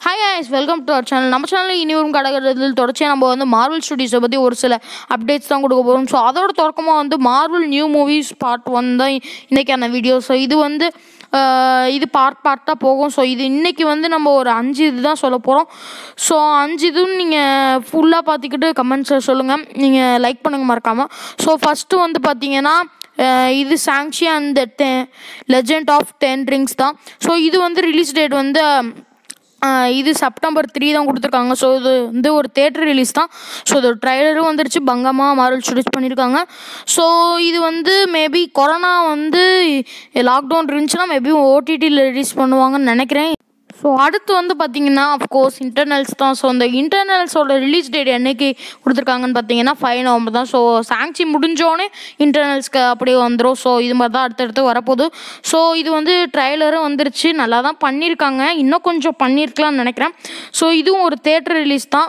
hi guys welcome to our channel நம்ம சேனலில் இனிவரும் கடற்கரையில் தொடர்ச்சியாக நம்ம வந்து மார்வல் ஸ்டுடியோஸை பற்றி ஒரு சில அப்டேட்ஸ் தான் கொடுக்க போகிறோம் ஸோ அதோட தொடக்கமாக வந்து Marvel new movies part one தான் இன்றைக்கான வீடியோ ஸோ இது வந்து ஆஹ், இது பார்ட் பார்ட்டாக போகும் ஸோ இது இன்றைக்கி வந்து நம்ம ஒரு அஞ்சு இது தான் சொல்ல போகிறோம் ஸோ அஞ்சு இதுவும் நீங்கள் ஃபுல்லாக பார்த்துக்கிட்டு கமெண்ட்ஸில் சொல்லுங்கள் நீங்கள் லைக் பண்ணுங்க மறக்காமல் ஸோ ஃபஸ்ட்டு வந்து பார்த்தீங்கன்னா அஹ் இது Shang Chi and the legend of ten rings தான் ஸோ இது வந்து ரிலீஸ் டேட் வந்து அஹ் இது செப்டம்பர் த்ரீ தான் கொடுத்துருக்காங்க ஸோ இது வந்து ஒரு தேட்டர் ரிலீஸ் தான் ஸோ இது ட்ரைலரும் வந்துருச்சு பங்கமாக மாரல் ஸ்டுடியோஸ் பண்ணியிருக்காங்க ஸோ இது வந்து மேபி கொரோனா வந்து லாக்டவுன் இருந்துச்சுன்னா மேபி ஓடிடியில் ரிலீஸ் பண்ணுவாங்கன்னு நினைக்கிறேன் ஸோ அடுத்து வந்து பார்த்தீங்கன்னா அஃப்கோர்ஸ் இன்டர்னல்ஸ் தான் ஸோ இந்த இன்டர்னல்ஸோட ரிலீஸ் டேட் என்னைக்கு கொடுத்துருக்காங்கன்னு பார்த்தீங்கன்னா ஃபைவ் நவம்பர் தான் ஸோ சாங்ஷி முடிஞ்சோடனே இன்டர்னல்ஸ்க்கு அப்படியே வந்துடும் ஸோ இது மாதிரி தான் அடுத்தடுத்து வரப்போகுது ஸோ இது வந்து ட்ரைலரும் வந்துருச்சு நல்லா தான் பண்ணியிருக்காங்க இன்னும் கொஞ்சம் பண்ணியிருக்கலாம்னு நினைக்கிறேன் ஸோ இதுவும் ஒரு தேட்டர் ரிலீஸ் தான்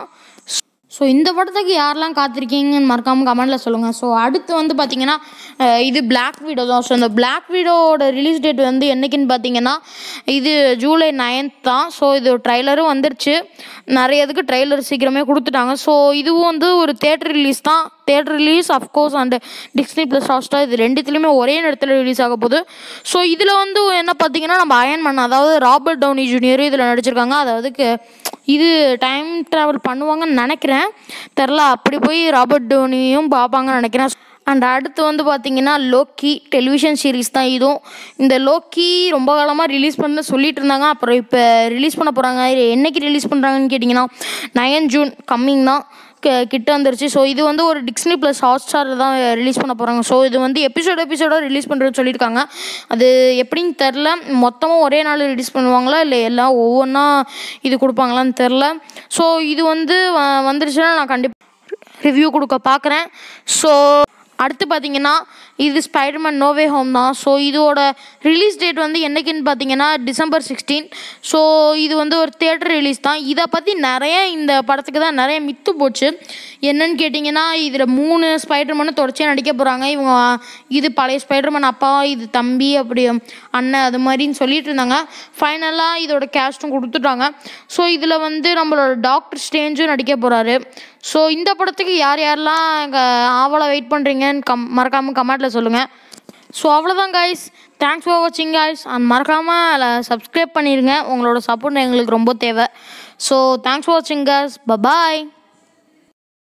ஸோ இந்த படத்துக்கு யாரெல்லாம் காத்திருக்கீங்கன்னு மறக்காமல் கமெண்ட்டில் சொல்லுங்கள் ஸோ அடுத்து வந்து பார்த்தீங்கன்னா அஹ் இது பிளாக் வீடோ தான் ஸோ இந்த பிளாக் வீடோட ரிலீஸ் டேட் வந்து என்னைக்குன்னு பார்த்தீங்கன்னா இது ஜூலை நைன்த் தான் ஸோ இது ட்ரைலரும் வந்துருச்சு நிறைய இதுக்கு ட்ரைலர் சீக்கிரமே கொடுத்துட்டாங்க ஸோ இதுவும் வந்து ஒரு தேட்டர் ரிலீஸ் தான் theatre release of course and Disney plus Hotstar இது ரெண்டுத்துலேயுமே ஒரே நேரத்தில் ரிலீஸ் ஆக போகுது ஸோ இதில் வந்து என்ன பார்த்தீங்கன்னா நம்ம அயன் மன் அதாவது ராபர்ட் டவுனி ஜூனியர் இதில் நடிச்சிருக்காங்க அதாவது க- இது டைம் ட்ராவல் பண்ணுவாங்கன்னு நினைக்கிறேன் தெரில அப்படி போய் ராபர்ட் டோனியும் பார்ப்பாங்கன்னு நினைக்கிறேன் அண்ட் அடுத்து வந்து பார்த்தீங்கன்னா லோக்கி டெலிவிஷன் சீரிஸ் தான் இதுவும் இந்த லோக்கி ரொம்ப காலமாக ரிலீஸ் பண்ண சொல்லிட்டு இருந்தாங்க அப்புறம் இப்போ ரிலீஸ் பண்ண போகிறாங்க என்னைக்கு ரிலீஸ் பண்ணுறாங்கன்னு கேட்டிங்கன்னா நயன் ஜூன் கம்மிங் தான் க- கிட்ட வந்துருச்சு ஸோ இது வந்து ஒரு டிக்ஸ்னி ப்ளஸ் ஹாட் ஸ்டாரில் தான் ரிலீஸ் பண்ண போகிறாங்க ஸோ இது வந்து எபிசோட் எபிசோடாக ரிலீஸ் பண்ணுறேன்னு சொல்லியிருக்காங்க அது எப்படின்னு தெரில மொத்தமாக ஒரே நாள் ரிலீஸ் பண்ணுவாங்களா இல்லை எல்லாம் ஒவ்வொன்றா இது கொடுப்பாங்களான்னு தெரில ஸோ இது வந்து வ- வந்துருச்சுன்னா நான் கண்டிப்பாக ரிவ்யூ கொடுக்க பார்க்குறேன் ஸோ அடுத்து பார்த்தீங்கன்னா இது ஸ்பைடர்மேன் நோவே ஹோம் தான் ஸோ இதோட ரிலீஸ் டேட் வந்து என்னைக்குன்னு பார்த்தீங்கன்னா டிசம்பர் சிக்ஸ்டீன் ஸோ இது வந்து ஒரு தேட்டர் ரிலீஸ் தான் இதை பற்றி நிறைய இந்த படத்துக்கு தான் நிறைய மித்து போச்சு என்னன்னு கேட்டிங்கன்னா இதில் மூணு ஸ்பைடர்மேனை தொடர்ச்சியாக நடிக்க போகிறாங்க இவங்க இது பழைய ஸ்பைடர்மேன் அப்பா இது தம்பி அப்படி அண்ணன் அது மாதிரின்னு சொல்லிட்டு இருந்தாங்க ஃபைனலாக இதோட கேஸ்ட்டும் கொடுத்துட்டாங்க ஸோ இதில் வந்து நம்மளோட டாக்டர் ஸ்டேஞ்சும் நடிக்க போகிறாரு ஸோ இந்த படத்துக்கு யார் யாரெல்லாம் இங்கே ஆவலை வெயிட் பண்ணுறீங்கன்னு கம் மறக்காமல் கமெண்ட்டில் சொல்லுங்கள் ஸோ அவ்வளோதான் காய்ஸ் தேங்க்ஸ் ஃபார் வாட்சிங் காய்ஸ் அண்ட் மறக்காமல் சப்ஸ்கிரைப் பண்ணிடுங்க உங்களோட சப்போர்ட் எங்களுக்கு ரொம்ப தேவை ஸோ தேங்க்ஸ் ஃபார் வாட்சிங் காய்ஸ் பபாய்